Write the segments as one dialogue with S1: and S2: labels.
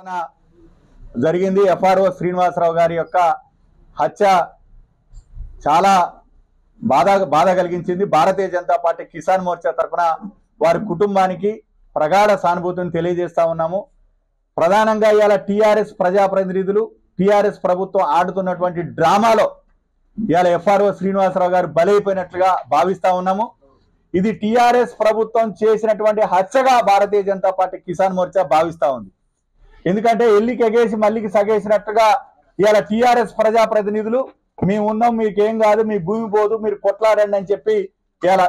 S1: ఘటన జరిగింది ఎఫ్ఆర్ఓ శ్రీనివాసరావు గారి యొక్క హత్య చాలా బాధ బాధ కలిగించింది భారతీయ జనతా పార్టీ కిసాన్ మోర్చా తరఫున వారి కుటుంబానికి ప్రగాఢ సానుభూతిని తెలియజేస్తా ఉన్నాము ప్రధానంగా ఇవాళ టిఆర్ఎస్ ప్రజాప్రతినిధులు టిఆర్ఎస్ ప్రభుత్వం ఆడుతున్నటువంటి డ్రామాలో ఇవాళ ఎఫ్ఆర్ఓ శ్రీనివాసరావు గారు బలైపోయినట్లుగా భావిస్తా ఉన్నాము ఇది టిఆర్ఎస్ ప్రభుత్వం చేసినటువంటి హత్యగా భారతీయ జనతా పార్టీ కిసాన్ మోర్చా భావిస్తా ఉంది ఎందుకంటే ఎల్లికి ఎగేసి మల్లికి సగేసినట్టుగా ఇవాళ టిఆర్ఎస్ ప్రజాప్రతినిధులు మేము ఉన్నాం మీకేం కాదు మీ భూమి పోదు మీరు కొట్లాడండి అని చెప్పి ఇవాళ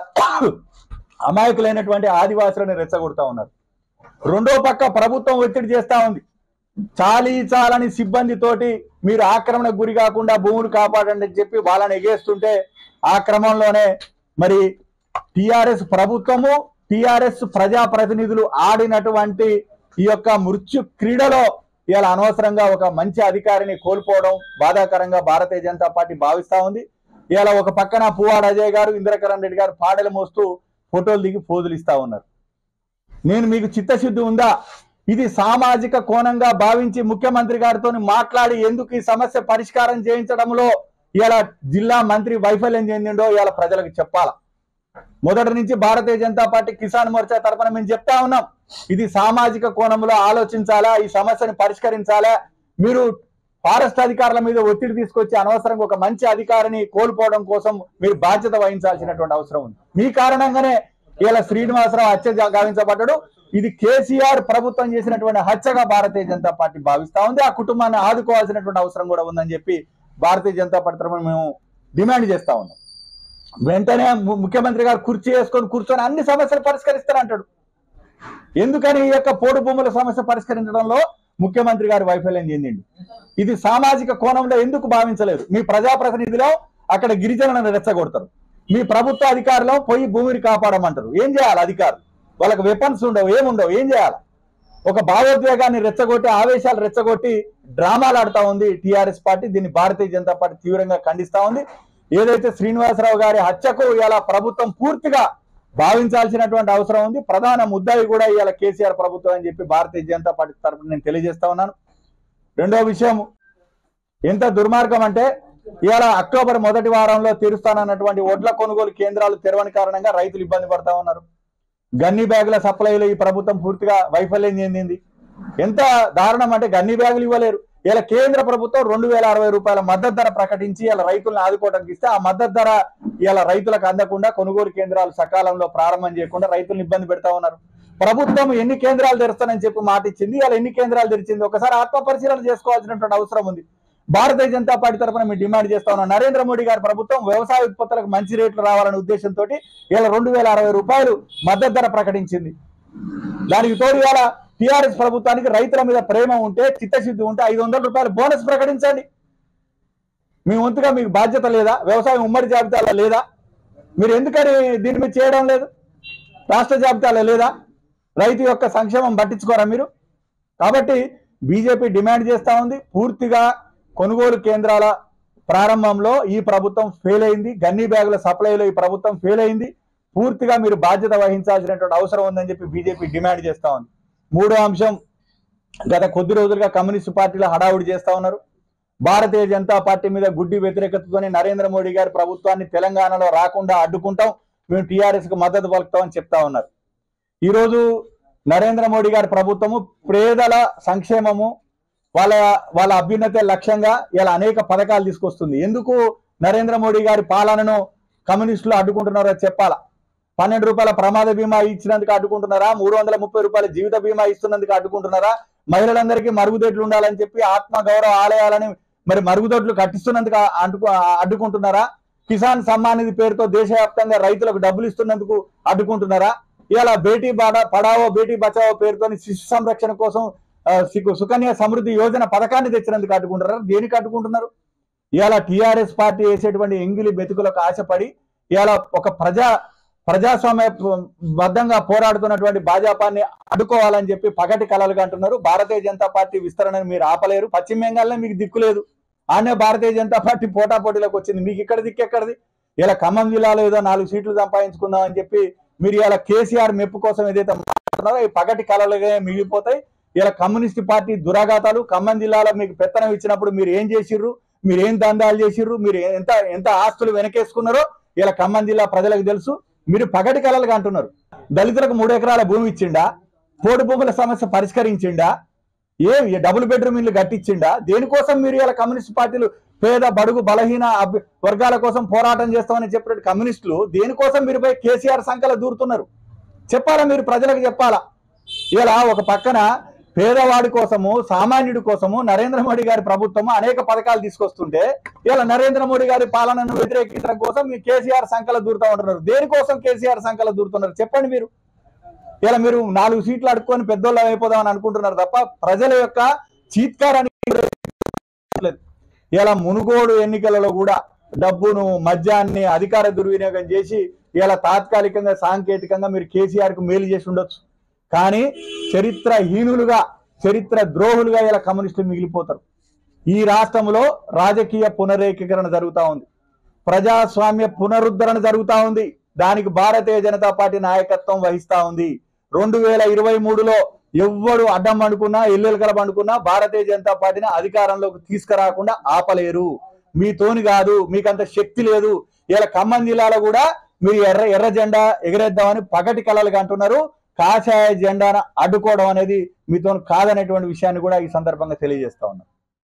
S1: అమాయకులైనటువంటి ఆదివాసులను రెచ్చగొడతా ఉన్నారు రెండో పక్క ప్రభుత్వం ఒత్తిడి చేస్తా ఉంది చాలీ చాలని సిబ్బందితోటి మీరు ఆక్రమణకు గురి కాకుండా భూములు కాపాడండి అని చెప్పి వాళ్ళని ఎగేస్తుంటే ఆ క్రమంలోనే మరి టిఆర్ఎస్ ప్రభుత్వము టిఆర్ఎస్ ప్రజాప్రతినిధులు ఆడినటువంటి ఈ యొక్క మృత్యు క్రీడలో ఇలా అనవసరంగా ఒక మంచి అధికారిని కోల్పోవడం బాధాకరంగా భారతీయ జనతా పార్టీ భావిస్తా ఉంది ఇలా ఒక పక్కన పువ్వాడ అజయ్ గారు ఇంద్రకరణ్ రెడ్డి గారు పాడలు మోస్తూ ఫోటోలు దిగి పోజులు ఇస్తా ఉన్నారు నేను మీకు చిత్తశుద్ధి ఉందా ఇది సామాజిక కోణంగా భావించి ముఖ్యమంత్రి గారితో మాట్లాడి ఎందుకు ఈ సమస్య పరిష్కారం చేయించడంలో ఇలా జిల్లా మంత్రి వైఫల్యం చెందిండో ఇలా ప్రజలకు చెప్పాలా మొదటి నుంచి భారతీయ జనతా పార్టీ కిసాన్ మోర్చా తరఫున మేము చెప్తా ఉన్నాం ఇది సామాజిక కోణంలో ఆలోచించాలా ఈ సమస్యను పరిష్కరించాలా మీరు ఫారెస్ట్ అధికారుల మీద ఒత్తిడి తీసుకొచ్చి అనవసరంగా ఒక మంచి అధికారిని కోల్పోవడం కోసం మీరు బాధ్యత వహించాల్సినటువంటి అవసరం ఉంది మీ కారణంగానే ఇలా శ్రీనివాసరావు హత్య జా- గావించబడ్డాడు ఇది కేసీఆర్ ప్రభుత్వం చేసినటువంటి హత్యగా భారతీయ జనతా పార్టీ భావిస్తా ఉంది ఆ కుటుంబాన్ని ఆదుకోవాల్సినటువంటి అవసరం కూడా ఉందని చెప్పి భారతీయ జనతా పార్టీ తరఫున మేము డిమాండ్ చేస్తా ఉన్నాం వెంటనే ము- ముఖ్యమంత్రి గారు కుర్చీ వేసుకొని కూర్చొని అన్ని సమస్యలు పరిష్కరిస్తారంటాడు ఎందుకని ఈ యొక్క పోడు భూముల సమస్య పరిష్కరించడంలో ముఖ్యమంత్రి గారు వైఫల్యం చెందిండు ఇది సామాజిక కోణంలో ఎందుకు భావించలేదు మీ ప్రజాప్రతినిధిలో అక్కడ గిరిజనులను రెచ్చగొడతారు మీ ప్రభుత్వ అధికారులు పోయి భూమిని కాపాడమంటారు ఏం చేయాలి అధికారులు వాళ్ళకి వెపన్స్ ఉండవు ఏముండవు ఏం చేయాలి ఒక భావోద్వేగాన్ని రెచ్చగొట్టి ఆవేశాలు రెచ్చగొట్టి డ్రామాలు ఆడుతా ఉంది టిఆర్ఎస్ పార్టీ దీన్ని భారతీయ జనతా పార్టీ తీవ్రంగా ఖండిస్తా ఉంది ఏదైతే శ్రీనివాసరావు గారి హత్యకు ఇలా ప్రభుత్వం పూర్తిగా భావించాల్సినటువంటి అవసరం ఉంది ప్రధాన ముద్దాయి కూడా ఇవాళ కేసీఆర్ ప్రభుత్వం అని చెప్పి భారతీయ జనతా పార్టీ తరఫున నేను తెలియజేస్తా ఉన్నాను రెండో విషయం ఎంత దుర్మార్గం అంటే ఇవాళ అక్టోబర్ మొదటి వారంలో తెరుస్తానన్నటువంటి ఒడ్ల కొనుగోలు కేంద్రాలు తెరవని కారణంగా రైతులు ఇబ్బంది పడతా ఉన్నారు గన్ని బ్యాగుల సప్లైలో ఈ ప్రభుత్వం పూర్తిగా వైఫల్యం చెందింది ఎంత దారుణం అంటే గన్ని బ్యాగులు ఇవ్వలేరు ఇలా కేంద్ర ప్రభుత్వం రెండు వేల అరవై రూపాయల మద్దతు ధర ప్రకటించి ఇలా రైతులను ఆదుకోవడానికి ఇస్తే ఆ మద్దతు ధర ఇలా రైతులకు అందకుండా కొనుగోలు కేంద్రాలు సకాలంలో ప్రారంభం చేయకుండా రైతులను ఇబ్బంది పెడతా ఉన్నారు ప్రభుత్వం ఎన్ని కేంద్రాలు తెరుస్తానని చెప్పి మాట ఇచ్చింది ఇలా ఎన్ని కేంద్రాలు తెరిచింది ఒకసారి ఆత్మ పరిశీలన చేసుకోవాల్సినటువంటి అవసరం ఉంది భారతీయ జనతా పార్టీ తరఫున మేము డిమాండ్ చేస్తా ఉన్నాం నరేంద్ర మోడీ గారి ప్రభుత్వం వ్యవసాయ ఉత్పత్తులకు మంచి రేట్లు రావాలనే ఉద్దేశంతో ఇలా రెండు వేల అరవై రూపాయలు మద్దతు ధర ప్రకటించింది దానికి తోడు ఇవాళ టిఆర్ఎస్ ప్రభుత్వానికి రైతుల మీద ప్రేమ ఉంటే చిత్తశుద్ధి ఉంటే ఐదు వందల రూపాయలు బోనస్ ప్రకటించండి మీ వంతుగా మీకు బాధ్యత లేదా వ్యవసాయం ఉమ్మడి జాబితాలో లేదా మీరు ఎందుకని దీని మీద చేయడం లేదు రాష్ట్ర జాబితాలో లేదా రైతు యొక్క సంక్షేమం పట్టించుకోరా మీరు కాబట్టి బీజేపీ డిమాండ్ చేస్తా ఉంది పూర్తిగా కొనుగోలు కేంద్రాల ప్రారంభంలో ఈ ప్రభుత్వం ఫెయిల్ అయింది గన్నీ బ్యాగుల సప్లైలో ఈ ప్రభుత్వం ఫెయిల్ అయింది పూర్తిగా మీరు బాధ్యత వహించాల్సినటువంటి అవసరం ఉందని చెప్పి బీజేపీ డిమాండ్ చేస్తా ఉంది మూడో అంశం గత కొద్ది రోజులుగా కమ్యూనిస్ట్ పార్టీలు హడావుడి చేస్తా ఉన్నారు భారతీయ జనతా పార్టీ మీద గుడ్డి వ్యతిరేకతతోనే నరేంద్ర మోడీ గారి ప్రభుత్వాన్ని తెలంగాణలో రాకుండా అడ్డుకుంటాం మేము టీఆర్ఎస్ కు మద్దతు పలుకుతామని చెప్తా ఉన్నారు ఈరోజు నరేంద్ర మోడీ గారి ప్రభుత్వము పేదల సంక్షేమము వాళ్ళ వాళ్ళ అభ్యున్నతే లక్ష్యంగా ఇలా అనేక పథకాలు తీసుకొస్తుంది ఎందుకు నరేంద్ర మోడీ గారి పాలనను కమ్యూనిస్టులు అడ్డుకుంటున్నారో చెప్పాలా పన్నెండు రూపాయల ప్రమాద బీమా ఇచ్చినందుకు అడ్డుకుంటున్నారా మూడు వందల ముప్పై రూపాయల జీవిత బీమా ఇస్తున్నందుకు అడ్డుకుంటున్నారా మహిళలందరికీ మరుగుదొడ్లు ఉండాలని చెప్పి ఆత్మ గౌరవ ఆలయాలని మరి మరుగుదొడ్లు కట్టిస్తున్నందుకు అడ్డుకు అడ్డుకుంటున్నారా కిసాన్ సమ్మాన్ నిధి పేరుతో దేశవ్యాప్తంగా రైతులకు డబ్బులు ఇస్తున్నందుకు అడ్డుకుంటున్నారా ఇలా బేటీ బాడా పడావో బేటీ బచావో పేరుతో శిశు సంరక్షణ కోసం ఆ, సి- సుకన్య సమృద్ధి యోజన పథకాన్ని తెచ్చినందుకు అడ్డుకుంటున్నారా దేనికి అడ్డుకుంటున్నారు ఇవాళ టిఆర్ఎస్ పార్టీ వేసేటువంటి ఎంగిలి బెతుకులకు ఆశపడి ఇవాళ ఒక ప్రజా ప్రజాస్వామ్య బద్ధంగా పోరాడుతున్నటువంటి భాజపాని అడ్డుకోవాలని చెప్పి పగటి కలలుగా అంటున్నారు భారతీయ జనతా పార్టీ విస్తరణను మీరు ఆపలేరు పశ్చిమ బెంగాల్లో మీకు దిక్కులేదు ఆనే భారతీయ జనతా పార్టీ పోటాపోటీలోకి వచ్చింది మీకు ఇక్కడ దిక్కెక్కడిది ఇలా ఖమ్మం జిల్లాలో ఏదో నాలుగు సీట్లు సంపాదించుకుందాం అని చెప్పి మీరు ఇలా కేసీఆర్ మెప్పు కోసం ఏదైతే మాట్లాడుతున్నారో ఈ పగటి కలలుగా మిగిలిపోతాయి ఇలా కమ్యూనిస్ట్ పార్టీ దురాఘాతాలు ఖమ్మం జిల్లాలో మీకు పెత్తనం ఇచ్చినప్పుడు మీరు ఏం చేసిర్రు మీరు ఏం దందాలు చేసిర్రు మీరు ఎంత ఎంత ఆస్తులు వెనకేసుకున్నారో ఇలా ఖమ్మం జిల్లా ప్రజలకు తెలుసు మీరు పగటి కలలుగా అంటున్నారు దళితులకు మూడు ఎకరాల భూమి ఇచ్చిండా పోడు భూముల సమస్య పరిష్కరించిండా ఏ డబుల్ బెడ్రూమ్ ఇల్లు కట్టించిండా దేనికోసం మీరు ఇలా కమ్యూనిస్ట్ పార్టీలు పేద బడుగు బలహీన అభ్య- వర్గాల కోసం పోరాటం చేస్తామని చెప్పినట్టు కమ్యూనిస్టులు దేనికోసం మీరు పోయి కేసీఆర్ సంఖ్యలో దూరుతున్నారు చెప్పాలా మీరు ప్రజలకు చెప్పాలా ఇలా ఒక పక్కన పేదవాడి కోసము సామాన్యుడి కోసము నరేంద్ర మోడీ గారి ప్రభుత్వము అనేక పథకాలు తీసుకొస్తుంటే ఇలా నరేంద్ర మోడీ గారి పాలనను వ్యతిరేకించడం కోసం మీ కేసీఆర్ సంఖ్యలో దూరుతా ఉంటున్నారు దేనికోసం కేసీఆర్ సంఖ్యలో దూరుతున్నారు చెప్పండి మీరు ఇలా మీరు నాలుగు సీట్లు అడుక్కొని పెద్దోళ్ళు అయిపోదామని అనుకుంటున్నారు తప్ప ప్రజల యొక్క చీత్కారానికి లేదు. ఇలా మునుగోడు ఎన్నికలలో కూడా డబ్బును మద్యాన్ని అధికార దుర్వినియోగం చేసి ఇలా తాత్కాలికంగా సాంకేతికంగా మీరు కేసీఆర్ కు మేలు చేసి ఉండొచ్చు కానీ చరిత్రహీనులుగా చరిత్ర ద్రోహులుగా ఇలా కమ్యూనిస్టులు మిగిలిపోతారు ఈ రాష్ట్రంలో రాజకీయ పునరేకీకరణ జరుగుతా ఉంది ప్రజాస్వామ్య పునరుద్ధరణ జరుగుతా ఉంది దానికి భారతీయ జనతా పార్టీ నాయకత్వం వహిస్తా ఉంది రెండు వేల ఇరవై మూడులో ఎవ్వడు అడ్డం పండుకున్నా ఎల్లెలకల పండుకున్నా భారతీయ జనతా పార్టీని అధికారంలోకి తీసుకురాకుండా ఆపలేరు మీతోని కాదు మీకంత శక్తి లేదు ఇలా ఖమ్మం జిల్లాలో కూడా మీరు ఎర్ర ఎర్ర జెండా ఎగరేద్దామని పగటి కళలుగా అంటున్నారు కాషాయ జెండాను అడ్డుకోవడం అనేది మీతో కాదనేటువంటి విషయాన్ని కూడా ఈ సందర్భంగా తెలియజేస్తా ఉన్నాం